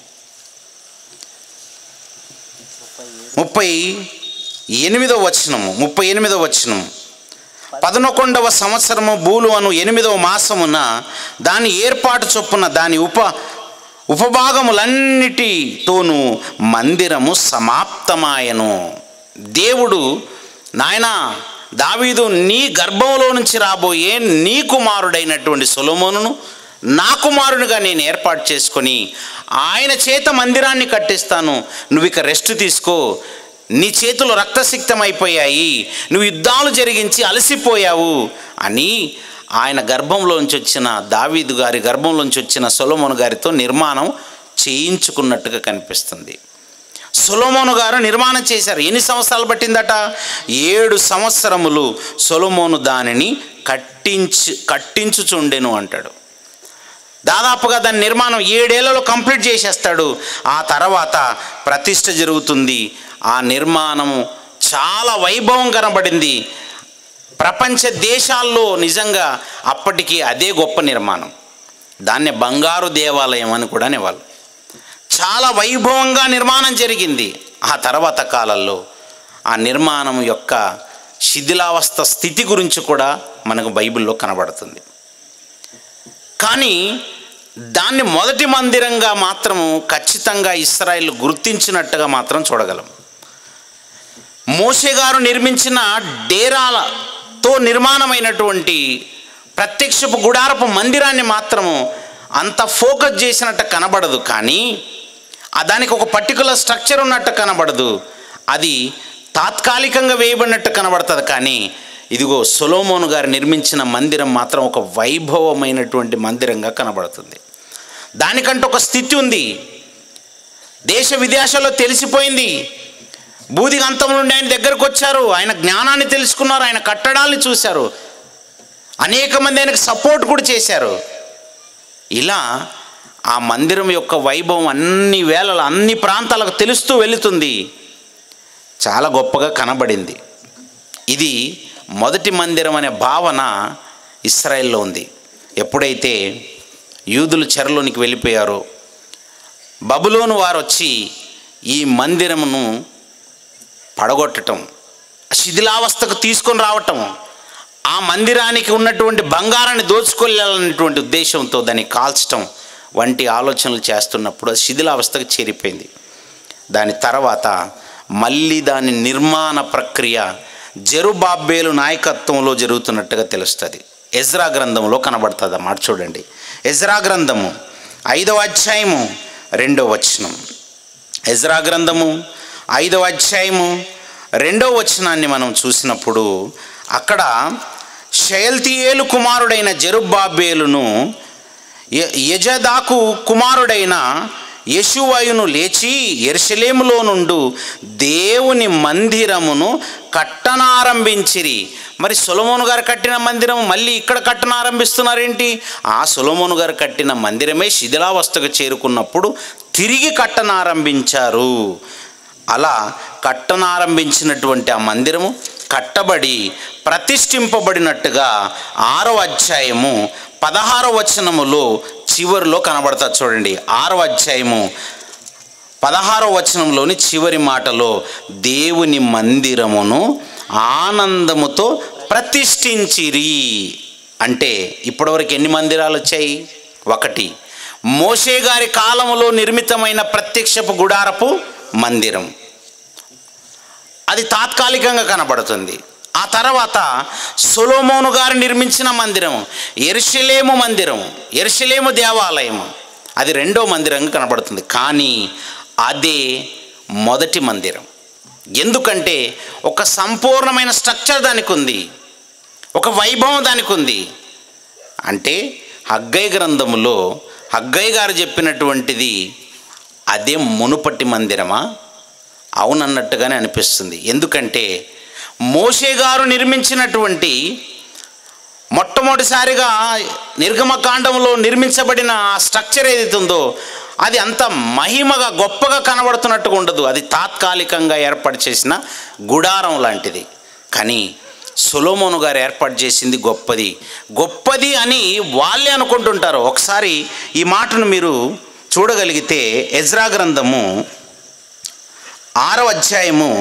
ముప్పై ఎనిమిదవ వచనము ముప్పై ఎనిమిదవ వచనము పదనొకొండవ సంవత్సరము బూలు అను ఎనిమిదవ మాసమున దాని ఏర్పాటు చొప్పున దాని ఉప ఉపభాగములన్నిటితోనూ మందిరము సమాప్తమాయను దేవుడు నాయనా దావీదు నీ గర్భంలో నుంచి రాబోయే నీ కుమారుడైనటువంటి సొలొమోనును నా కుమారునిగా నేను ఏర్పాటు చేసుకొని ఆయన చేత మందిరాన్ని కట్టిస్తాను నువ్వు ఇక రెస్ట్ తీసుకో నీ చేతులు రక్తసిక్తమైపోయాయి నువ్వు యుద్ధాలు జరిగించి అలసిపోయావు అని ఆయన గర్భంలోంచి వచ్చిన దావీదు గారి గర్భంలోంచి వచ్చిన సొలొమోను గారితో నిర్మాణం చేయించుకున్నట్టుగా కనిపిస్తుంది సొలొమోను గారు నిర్మాణం చేశారు ఎన్ని సంవత్సరాలు పట్టిందట ఏడు సంవత్సరములు సొలొమోను దానిని కట్టించి కట్టించుచుండెను అంటాడు దాదాపుగా దాని నిర్మాణం ఏడేళ్లలో కంప్లీట్ చేసేస్తాడు ఆ తర్వాత ప్రతిష్ట జరుగుతుంది ఆ నిర్మాణము చాలా వైభవం కనబడింది ప్రపంచ దేశాల్లో నిజంగా అప్పటికి అదే గొప్ప నిర్మాణం దాన్ని బంగారు దేవాలయం అని కూడా అనేవాళ్ళు చాలా వైభవంగా నిర్మాణం జరిగింది ఆ తర్వాత కాలంలో ఆ నిర్మాణం యొక్క శిథిలావస్థ స్థితి గురించి కూడా మనకు బైబిల్లో కనబడుతుంది కానీ దాన్ని మొదటి మందిరంగా మాత్రము ఖచ్చితంగా ఇస్రాయిల్ గుర్తించినట్టుగా మాత్రం చూడగలం మోషే గారు నిర్మించిన డేరాలతో నిర్మాణమైనటువంటి ప్రత్యక్షపు గుడారపు మందిరాన్ని మాత్రము అంత ఫోకస్ చేసినట్టు కనబడదు కానీ ఆ దానికి ఒక పర్టికులర్ స్ట్రక్చర్ ఉన్నట్టు కనబడదు అది తాత్కాలికంగా వేయబడినట్టు కనబడుతుంది కానీ ఇదిగో సొలోమోను గారు నిర్మించిన మందిరం మాత్రం ఒక వైభవమైనటువంటి మందిరంగా కనబడుతుంది దానికంటే ఒక స్థితి ఉంది దేశ విదేశాల్లో తెలిసిపోయింది బూదిగంతం నుండి ఆయన దగ్గరకు వచ్చారు ఆయన జ్ఞానాన్ని తెలుసుకున్నారు ఆయన కట్టడాల్ని చూశారు అనేక మంది ఆయనకు సపోర్ట్ కూడా చేశారు ఇలా ఆ మందిరం యొక్క వైభవం అన్ని వేళల అన్ని ప్రాంతాలకు తెలుస్తూ వెళుతుంది చాలా గొప్పగా కనబడింది ఇది మొదటి మందిరం అనే భావన ఇస్రాయెల్లో ఉంది ఎప్పుడైతే యూదులు చెరలోనికి వెళ్ళిపోయారో బబులోను వారు వచ్చి ఈ మందిరమును పడగొట్టటం శిథిలావస్థకు తీసుకొని రావటం ఆ మందిరానికి ఉన్నటువంటి బంగారాన్ని దోచుకోవాలన్నటువంటి ఉద్దేశంతో దాన్ని కాల్చటం వంటి ఆలోచనలు చేస్తున్నప్పుడు అది శిథిలావస్థకు చేరిపోయింది దాని తర్వాత మళ్ళీ దాని నిర్మాణ ప్రక్రియ జెరుబాబ్బేలు నాయకత్వంలో జరుగుతున్నట్టుగా తెలుస్తుంది ఎజ్రా గ్రంథంలో కనబడుతుంది అన్నమాట చూడండి ఎజ్రా గ్రంథము ఐదవ అధ్యాయము రెండవ వచనం ఎజ్రా గ్రంథము ఐదవ అధ్యాయము రెండవ వచనాన్ని మనం చూసినప్పుడు అక్కడ షయల్తియేలు కుమారుడైన జెరుబ్బాబేలును య- యజదాకు కుమారుడైన యశువయును లేచి ఎర్షలేములో నుండు దేవుని మందిరమును కట్టనారంభించిరి మరి సొలమోను గారు కట్టిన మందిరం మళ్ళీ ఇక్కడ కట్టనారంభిస్తున్నారేంటి ఆ సొలమోను గారు కట్టిన మందిరమే శిథిలావస్థకు చేరుకున్నప్పుడు తిరిగి కట్టనారంభించారు అలా కట్టనారంభించినటువంటి ఆ మందిరము కట్టబడి ప్రతిష్ఠింపబడినట్టుగా ఆరో అధ్యాయము పదహారో వచనములో చివరిలో కనబడతా చూడండి ఆరో అధ్యాయము పదహారో వచనంలోని చివరి మాటలో దేవుని మందిరమును ఆనందముతో ప్రతిష్ఠించిరి అంటే ఇప్పటివరకు ఎన్ని మందిరాలు వచ్చాయి ఒకటి మోషే గారి కాలములో నిర్మితమైన ప్రత్యక్షపు గుడారపు మందిరం అది తాత్కాలికంగా కనబడుతుంది ఆ తర్వాత సొలోమోను గారు నిర్మించిన మందిరం ఎరుషలేము మందిరం ఎరుషలేము దేవాలయము అది రెండో మందిరంగా కనబడుతుంది కానీ అదే మొదటి మందిరం ఎందుకంటే ఒక సంపూర్ణమైన స్ట్రక్చర్ దానికి ఉంది ఒక వైభవం దానికి ఉంది అంటే హగ్గయ్య గ్రంథములో హగ్గయ్య గారు చెప్పినటువంటిది అదే మునుపటి మందిరమా అవునన్నట్టుగానే అనిపిస్తుంది ఎందుకంటే మోషే గారు నిర్మించినటువంటి మొట్టమొదటిసారిగా నిర్గమకాండంలో నిర్మించబడిన ఆ స్ట్రక్చర్ ఏదైతే ఉందో అది అంత మహిమగా గొప్పగా కనబడుతున్నట్టుగా ఉండదు అది తాత్కాలికంగా ఏర్పాటు చేసిన గుడారం లాంటిది కానీ సొలోమోను గారు ఏర్పాటు చేసింది గొప్పది గొప్పది అని వాళ్ళే అనుకుంటుంటారు ఒకసారి ఈ మాటను మీరు చూడగలిగితే ఎజ్రా గ్రంథము ఆరో అధ్యాయము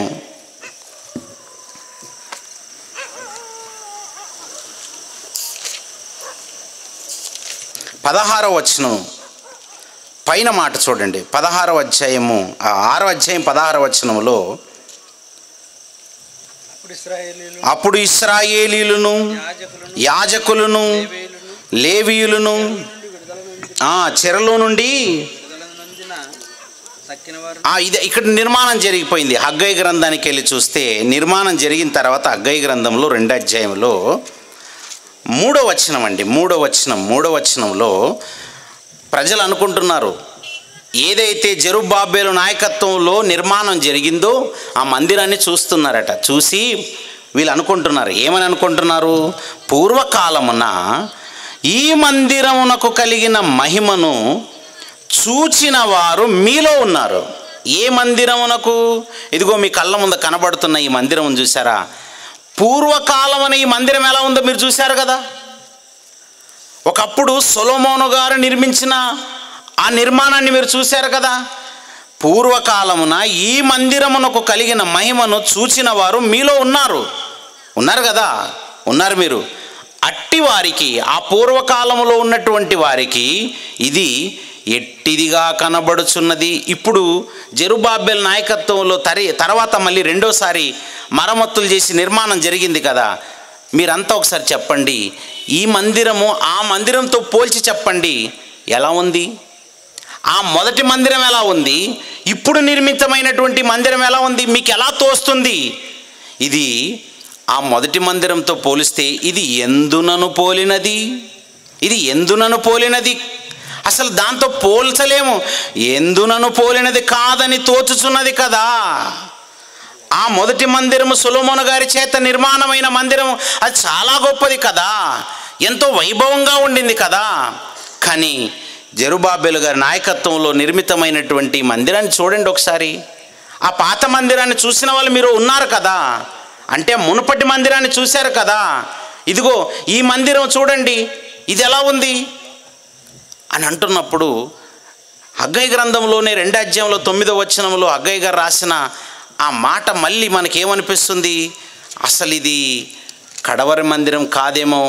పదహారో వచనం పైన మాట చూడండి పదహారో అధ్యాయము ఆ ఆరో అధ్యాయం పదహారో వచనములో అప్పుడు ఇస్రాయేలీలు అప్పుడు ఇస్రాయేలీలను యాజకులను యాజకులను లేవీయులను లేవీయులను నుండి విడుదల నుండి ఆ చెరలో నుండి విడుదల నొందిన తక్కిన వారు ఆ ఇది ఇక్కడ నిర్మాణం జరిగిపోయింది హగ్గయ్య గ్రంథానికి వెళ్ళి చూస్తే నిర్మాణం జరిగిన తర్వాత హగ్గయ్య గ్రంథంలో రెండు అధ్యాయంలో మూడో వచనం అండి మూడో వచనం మూడో వచనంలో ప్రజలు అనుకుంటున్నారు ఏదైతే జెరుబ్బాబేలు నాయకత్వంలో నిర్మాణం జరిగిందో ఆ మందిరాన్ని చూస్తున్నారట చూసి వీళ్ళు అనుకుంటున్నారు ఏమని అనుకుంటున్నారు పూర్వకాలమున ఈ మందిరమునకు కలిగిన మహిమను చూచిన వారు మీలో ఉన్నారు ఏ మందిరమునకు ఇదిగో మీ కళ్ళ ముందు కనబడుతున్న ఈ మందిరం చూసారా పూర్వకాలం ఈ మందిరం ఎలా ఉందో మీరు చూశారు కదా ఒకప్పుడు సొలోమోను గారు నిర్మించిన ఆ నిర్మాణాన్ని మీరు చూశారు కదా పూర్వకాలమున ఈ మందిరమునకు కలిగిన మహిమను చూచిన వారు మీలో ఉన్నారు ఉన్నారు కదా ఉన్నారు మీరు అట్టి వారికి ఆ పూర్వకాలములో ఉన్నటువంటి వారికి ఇది ఎట్టిదిగా కనబడుచున్నది ఇప్పుడు జెరుబాబెల్ నాయకత్వంలో తరి తర్వాత మళ్ళీ రెండోసారి మరమ్మతులు చేసి నిర్మాణం జరిగింది కదా మీరంతా ఒకసారి చెప్పండి ఈ మందిరము ఆ మందిరంతో పోల్చి చెప్పండి ఎలా ఉంది ఆ మొదటి మందిరం ఎలా ఉంది ఇప్పుడు నిర్మితమైనటువంటి మందిరం ఎలా ఉంది మీకు ఎలా తోస్తుంది ఇది ఆ మొదటి మందిరంతో పోలిస్తే ఇది ఎందునను పోలినది ఇది ఎందునను పోలినది అసలు దాంతో పోల్చలేము ఎందునను పోలినది కాదని తోచుచున్నది కదా ఆ మొదటి మందిరము సొలోమోను గారి చేత నిర్మాణమైన మందిరం అది చాలా గొప్పది కదా ఎంతో వైభవంగా ఉండింది కదా కానీ జెరుబాబేలు గారి నాయకత్వంలో నిర్మితమైనటువంటి ఈ మందిరాన్ని చూడండి ఒకసారి ఆ పాత మందిరాన్ని చూసిన వాళ్ళు మీరు ఉన్నారు కదా అంటే మునుపటి మందిరాన్ని చూశారు కదా ఇదిగో ఈ మందిరం చూడండి ఇది ఎలా ఉంది అని అంటున్నప్పుడు అగ్గయ్య గ్రంథంలోనే రెండో అధ్యాయంలో తొమ్మిదో వచనంలో అగ్గయ్య గారు రాసిన ఆ మాట మళ్ళీ మనకేమనిపిస్తుంది అసలు ఇది కడవరి మందిరం కాదేమో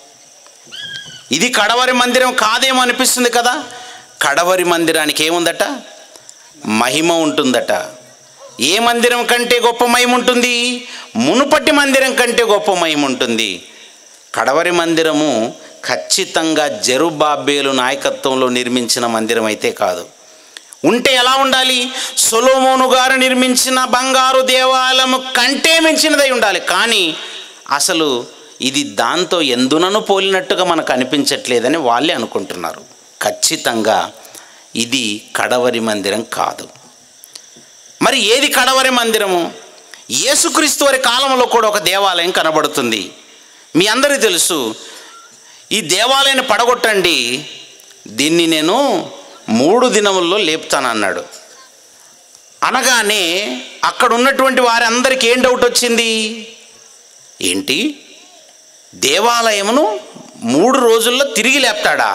ఇది కడవరి మందిరం కాదేమో అనిపిస్తుంది కదా కడవరి మందిరానికి ఏముందట మహిమ ఉంటుందట ఏ మందిరం కంటే గొప్ప మహిమ ఉంటుంది మునుపటి మందిరం కంటే గొప్ప మహిమ ఉంటుంది కడవరి మందిరము ఖచ్చితంగా జెరుబాబేలు నాయకత్వంలో నిర్మించిన మందిరం అయితే కాదు ఉంటే ఎలా ఉండాలి సొలోమోను గారు నిర్మించిన బంగారు దేవాలయము కంటే మించినదై ఉండాలి కానీ అసలు ఇది దాంతో ఎందునను పోలినట్టుగా మనకు అనిపించట్లేదని వాళ్ళే అనుకుంటున్నారు ఖచ్చితంగా ఇది కడవరి మందిరం కాదు మరి ఏది కడవరి మందిరము యేసుక్రీస్తు వారి కాలంలో కూడా ఒక దేవాలయం కనబడుతుంది మీ అందరికీ తెలుసు ఈ దేవాలయాన్ని పడగొట్టండి దీన్ని నేను మూడు దినముల్లో లేపుతానన్నాడు అనగానే అక్కడ ఉన్నటువంటి వారందరికీ ఏం డౌట్ వచ్చింది ఏంటి దేవాలయమును మూడు రోజుల్లో తిరిగి లేపుతాడా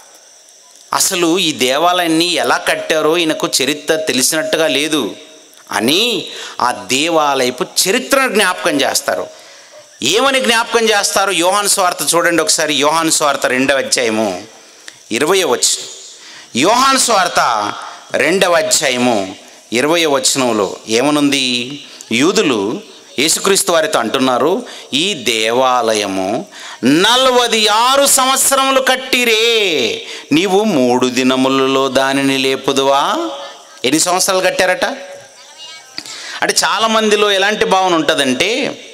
అసలు ఈ దేవాలయాన్ని ఎలా కట్టారో ఈయనకు చరిత్ర తెలిసినట్టుగా లేదు అని ఆ దేవాలయపు చరిత్రను జ్ఞాపకం చేస్తారు ఏమని జ్ఞాపకం చేస్తారు యోహాను స్వార్థ చూడండి ఒకసారి యోహాను స్వార్థ రెండవ అధ్యాయము ఇరవై వచ్చు యోహాను స్వార్థ రెండవ అధ్యాయము ఇరవై వచనంలో ఏమనుంది యూదులు యేసుక్రీస్తు వారితో అంటున్నారు ఈ దేవాలయము నలవది ఆరు సంవత్సరములు కట్టిరే నీవు మూడు దినములలో దానిని లేపుదువా ఎన్ని సంవత్సరాలు కట్టారట అంటే చాలామందిలో ఎలాంటి భావన ఉంటుందంటే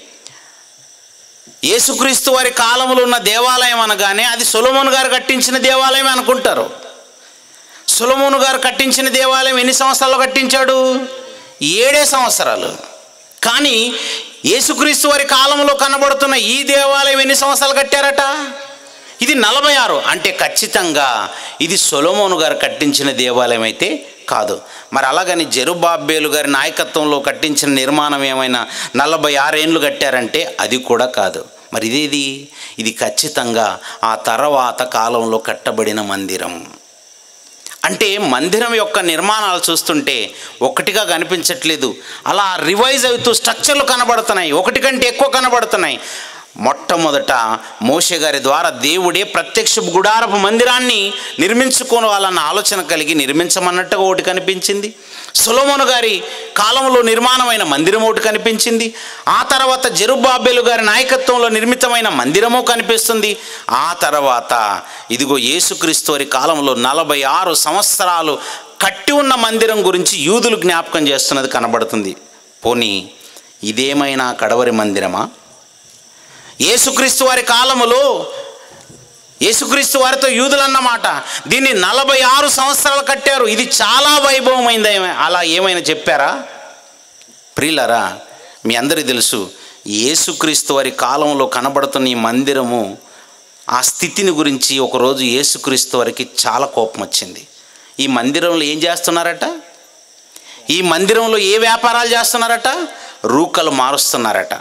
యేసుక్రీస్తు వారి కాలంలో ఉన్న దేవాలయం అనగానే అది సొలమోన్ గారు కట్టించిన దేవాలయం అనుకుంటారు సొలమోను గారు కట్టించిన దేవాలయం ఎన్ని సంవత్సరాలు కట్టించాడు ఏడే సంవత్సరాలు కానీ యేసుక్రీస్తు వారి కాలంలో కనబడుతున్న ఈ దేవాలయం ఎన్ని సంవత్సరాలు కట్టారట ఇది నలభై ఆరు అంటే ఖచ్చితంగా ఇది సొలమోను గారు కట్టించిన దేవాలయం అయితే కాదు మరి అలాగని జెరుబాబేలు గారి నాయకత్వంలో కట్టించిన నిర్మాణం ఏమైనా నలభై ఆరేండ్లు కట్టారంటే అది కూడా కాదు మరి ఇదేది ఇది ఖచ్చితంగా ఆ తర్వాత కాలంలో కట్టబడిన మందిరం అంటే మందిరం యొక్క నిర్మాణాలు చూస్తుంటే ఒకటిగా కనిపించట్లేదు అలా రివైజ్ అవుతూ స్ట్రక్చర్లు కనబడుతున్నాయి ఒకటి కంటే ఎక్కువ కనబడుతున్నాయి మొట్టమొదట మోషే గారి ద్వారా దేవుడే ప్రత్యక్ష గుడారపు మందిరాన్ని నిర్మించుకోవాలన్న ఆలోచన కలిగి నిర్మించమన్నట్టుగా ఒకటి కనిపించింది సొలోమోను గారి కాలంలో నిర్మాణమైన మందిరం ఒకటి కనిపించింది ఆ తర్వాత జెరుబాబేలు గారి నాయకత్వంలో నిర్మితమైన మందిరము కనిపిస్తుంది ఆ తర్వాత ఇదిగో యేసుక్రీస్తు వారి కాలంలో నలభై ఆరు సంవత్సరాలు కట్టి ఉన్న మందిరం గురించి యూదులు జ్ఞాపకం చేస్తున్నది కనబడుతుంది పోనీ ఇదేమైనా కడవరి మందిరమా యేసుక్రీస్తు వారి కాలములో యేసుక్రీస్తు వారితో యూదులు అన్నమాట దీన్ని నలభై ఆరు సంవత్సరాలు కట్టారు ఇది చాలా వైభవమైంది అలా ఏమైనా చెప్పారా ప్రియులరా మీ అందరికీ తెలుసు యేసుక్రీస్తు వారి కాలంలో కనబడుతున్న ఈ మందిరము ఆ స్థితిని గురించి ఒకరోజు యేసుక్రీస్తు వారికి చాలా కోపం వచ్చింది ఈ మందిరంలో ఏం చేస్తున్నారట ఈ మందిరంలో ఏ వ్యాపారాలు చేస్తున్నారట రూకలు మారుస్తున్నారట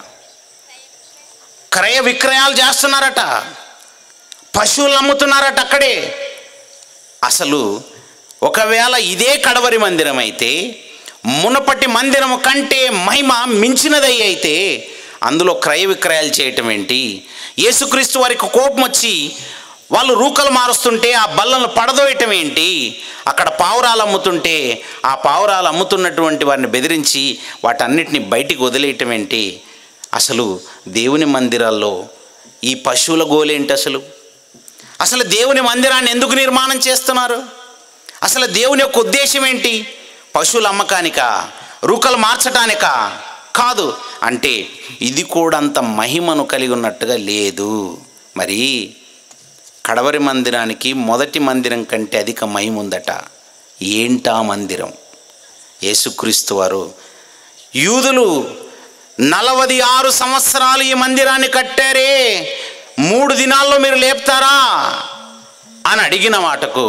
క్రయ విక్రయాలు చేస్తున్నారట పశువులు అమ్ముతున్నారట అక్కడే అసలు ఒకవేళ ఇదే కడవరి మందిరం అయితే మునపటి మందిరము కంటే మహిమ మించినదై అయితే అందులో క్రయ విక్రయాలు చేయటం ఏంటి యేసుక్రీస్తు వారికి కోపం వచ్చి వాళ్ళు రూకలు మారుస్తుంటే ఆ బల్లను పడదోయటం ఏంటి అక్కడ పావురాలు అమ్ముతుంటే ఆ పావురాలు అమ్ముతున్నటువంటి వారిని బెదిరించి వాటన్నిటిని బయటికి వదిలేయటం ఏంటి అసలు దేవుని మందిరాల్లో ఈ పశువుల గోలేంటి అసలు అసలు దేవుని మందిరాన్ని ఎందుకు నిర్మాణం చేస్తున్నారు అసలు దేవుని యొక్క ఉద్దేశం ఏంటి పశువుల అమ్మకానికా రూకలు మార్చటానికా కాదు అంటే ఇది కూడా అంత మహిమను కలిగి ఉన్నట్టుగా లేదు మరి కడవరి మందిరానికి మొదటి మందిరం కంటే అధిక మహిమ ఉందట ఏంటా మందిరం యేసుక్రీస్తు వారు యూదులు నలవది ఆరు సంవత్సరాలు ఈ మందిరాన్ని కట్టారే మూడు దినాల్లో మీరు లేపుతారా అని అడిగిన మాటకు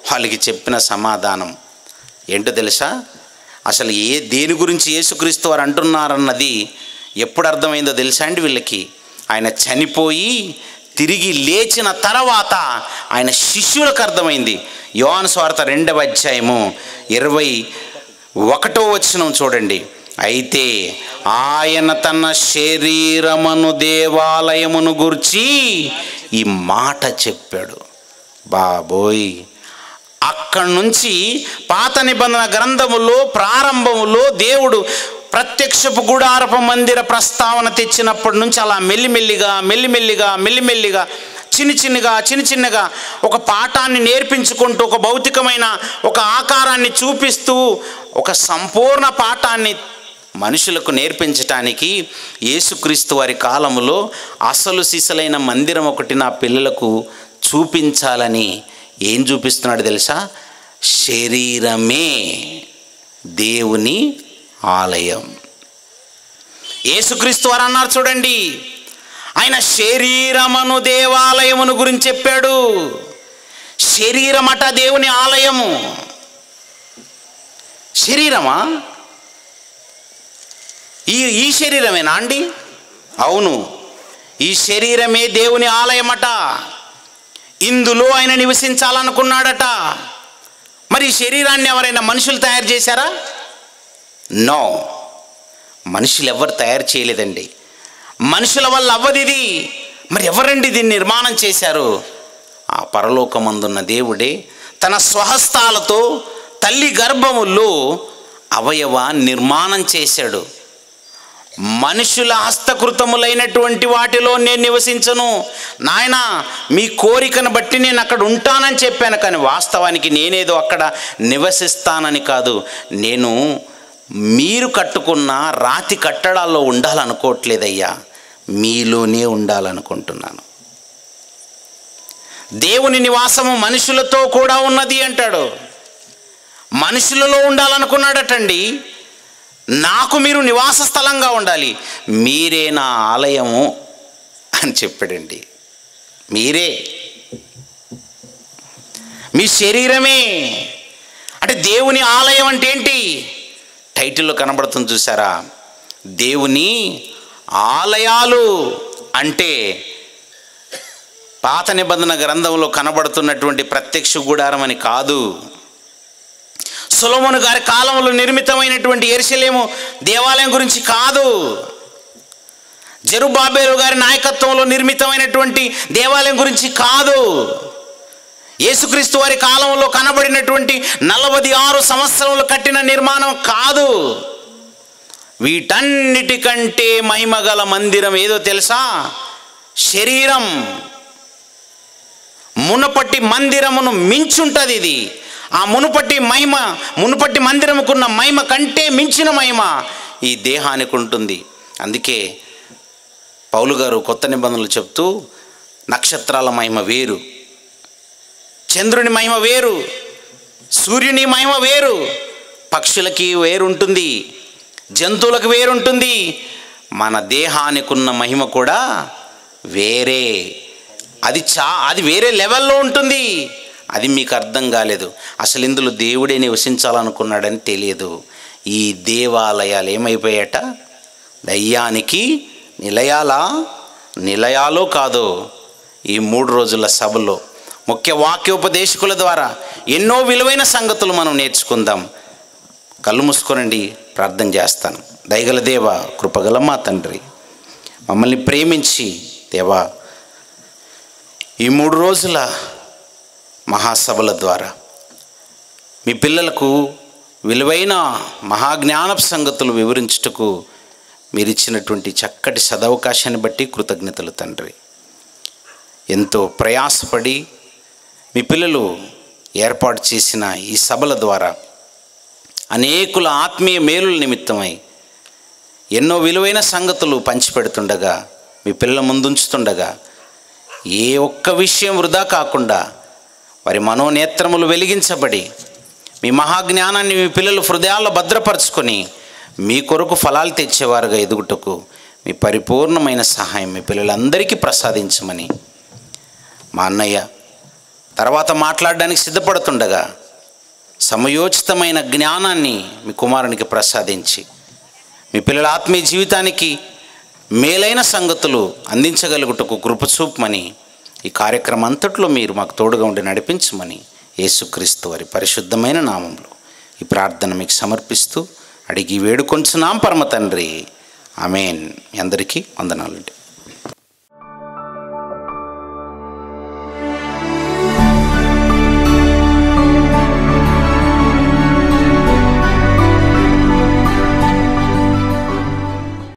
వాళ్ళకి చెప్పిన సమాధానం ఏంటో తెలుసా అసలు ఏ దేని గురించి యేసుక్రీస్తు వారు అంటున్నారన్నది ఎప్పుడు అర్థమైందో తెలుసా అండి వీళ్ళకి ఆయన చనిపోయి తిరిగి లేచిన తర్వాత ఆయన శిష్యులకు అర్థమైంది యోహాను స్వార్థ రెండవ అధ్యాయము ఇరవై ఒకటో వచనం చూడండి అయితే ఆయన తన శరీరమును దేవాలయమును గురించి ఈ మాట చెప్పాడు బాబోయ్ అక్కడి నుంచి పాత నిబంధన గ్రంథములో ప్రారంభములో దేవుడు ప్రత్యక్షపు గుడారపు మందిర ప్రస్తావన తెచ్చినప్పటి నుంచి అలా మెల్లిమెల్లిగా మెల్లిమెల్లిగా మెల్లిమెల్లిగా చిన్ని చిన్నగా చిన్న చిన్నగా ఒక పాఠాన్ని నేర్పించుకుంటూ ఒక భౌతికమైన ఒక ఆకారాన్ని చూపిస్తూ ఒక సంపూర్ణ పాఠాన్ని మనుషులకు నేర్పించటానికి యేసుక్రీస్తు వారి కాలములో అసలు సిసలైన మందిరం ఒకటి నా పిల్లలకు చూపించాలని ఏం చూపిస్తున్నాడు తెలుసా శరీరమే దేవుని ఆలయం యేసుక్రీస్తు వారు అన్నారు చూడండి ఆయన శరీరమును దేవాలయమును గురించి చెప్పాడు శరీరమట దేవుని ఆలయము శరీరమా ఈ ఈ శరీరమేనా అండి అవును ఈ శరీరమే దేవుని ఆలయమట ఇందులో ఆయన నివసించాలనుకున్నాడట మరి ఈ శరీరాన్ని ఎవరైనా మనుషులు తయారు చేశారా నో మనుషులు ఎవరు తయారు చేయలేదండి మనుషుల వల్ల అవ్వదు ఇది మరి ఎవరండి దీన్ని నిర్మాణం చేశారు ఆ పరలోకమందున్న దేవుడే తన స్వహస్తాలతో తల్లి గర్భములో అవయవ నిర్మాణం చేశాడు మనుషుల హస్తకృతములైనటువంటి వాటిలో నేను నివసించను నాయన మీ కోరికను బట్టి నేను అక్కడ ఉంటానని చెప్పాను కానీ వాస్తవానికి నేనేదో అక్కడ నివసిస్తానని కాదు నేను మీరు కట్టుకున్న రాతి కట్టడాల్లో ఉండాలనుకోవట్లేదయ్యా మీలోనే ఉండాలనుకుంటున్నాను దేవుని నివాసము మనుషులతో కూడా ఉన్నది అంటాడు మనుషులలో ఉండాలనుకున్నాడటండి నాకు మీరు నివాస స్థలంగా ఉండాలి మీరే నా ఆలయము అని చెప్పాడండి మీరే మీ శరీరమే అంటే దేవుని ఆలయం అంటే ఏంటి టైటిల్లో కనబడుతుంది చూసారా దేవుని ఆలయాలు అంటే పాత నిబంధన గ్రంథంలో కనబడుతున్నటువంటి ప్రత్యక్ష గుడారం అని కాదు సులమును గారి కాలంలో నిర్మితమైనటువంటి ఎరుసలేము దేవాలయం గురించి కాదు జరుబాబేలు గారి నాయకత్వంలో నిర్మితమైనటువంటి దేవాలయం గురించి కాదు యేసుక్రీస్తు వారి కాలంలో కనబడినటువంటి నలభై ఆరు సంవత్సరంలో కట్టిన నిర్మాణం కాదు వీటన్నిటికంటే మహిమగల మందిరం ఏదో తెలుసా శరీరం మునపట్టి మందిరమును మించుంటది ఇది ఆ మునుపట్టి మహిమ మునుపట్టి మందిరముకున్న మహిమ కంటే మించిన మహిమ ఈ దేహానికి ఉంటుంది అందుకే పౌలు గారు కొత్త నిబంధనలు చెప్తూ నక్షత్రాల మహిమ వేరు చంద్రుని మహిమ వేరు సూర్యుని మహిమ వేరు పక్షులకి వేరుంటుంది జంతువులకు వేరుంటుంది మన దేహానికి ఉన్న మహిమ కూడా వేరే అది చా అది వేరే లెవెల్లో ఉంటుంది అది మీకు అర్థం కాలేదు అసలు ఇందులో దేవుడే నివసించాలనుకున్నాడని తెలియదు ఈ దేవాలయాలు ఏమైపోయాట దయ్యానికి నిలయాలా నిలయాలో కాదో ఈ మూడు రోజుల సభలో ముఖ్య వాక్యోపదేశకుల ద్వారా ఎన్నో విలువైన సంగతులు మనం నేర్చుకుందాం కళ్ళు మూసుకోనండి ప్రార్థన చేస్తాను దయగల దేవ కృపగల మా తండ్రి మమ్మల్ని ప్రేమించి దేవా ఈ మూడు రోజుల మహాసభల ద్వారా మీ పిల్లలకు విలువైన మహాజ్ఞానపు సంగతులు వివరించుటకు మీరు ఇచ్చినటువంటి చక్కటి సదవకాశాన్ని బట్టి కృతజ్ఞతలు తండ్రి ఎంతో ప్రయాసపడి మీ పిల్లలు ఏర్పాటు చేసిన ఈ సభల ద్వారా అనేకుల ఆత్మీయ మేలుల నిమిత్తమై ఎన్నో విలువైన సంగతులు పంచిపెడుతుండగా మీ పిల్లల ముందుంచుతుండగా ఏ ఒక్క విషయం వృధా కాకుండా వారి మనోనేత్రములు వెలిగించబడి మీ మహాజ్ఞానాన్ని మీ పిల్లలు హృదయాల్లో భద్రపరుచుకొని మీ కొరకు ఫలాలు తెచ్చేవారుగా ఎదుగుటకు మీ పరిపూర్ణమైన సహాయం మీ పిల్లలందరికీ ప్రసాదించమని మా అన్నయ్య తర్వాత మాట్లాడడానికి సిద్ధపడుతుండగా సమయోచితమైన జ్ఞానాన్ని మీ కుమారునికి ప్రసాదించి మీ పిల్లల ఆత్మీయ జీవితానికి మేలైన సంగతులు అందించగలుగుటకు కృప చూపమని ఈ కార్యక్రమం అంతట్లో మీరు మాకు తోడుగా ఉండి నడిపించమని యేసుక్రీస్తు వారి పరిశుద్ధమైన నామంలో ఈ ప్రార్థన మీకు సమర్పిస్తూ అడిగి వేడుకొంచున్నాం పరమ తండ్రి ఆమెన్ మీ అందరికీ వందనాలండి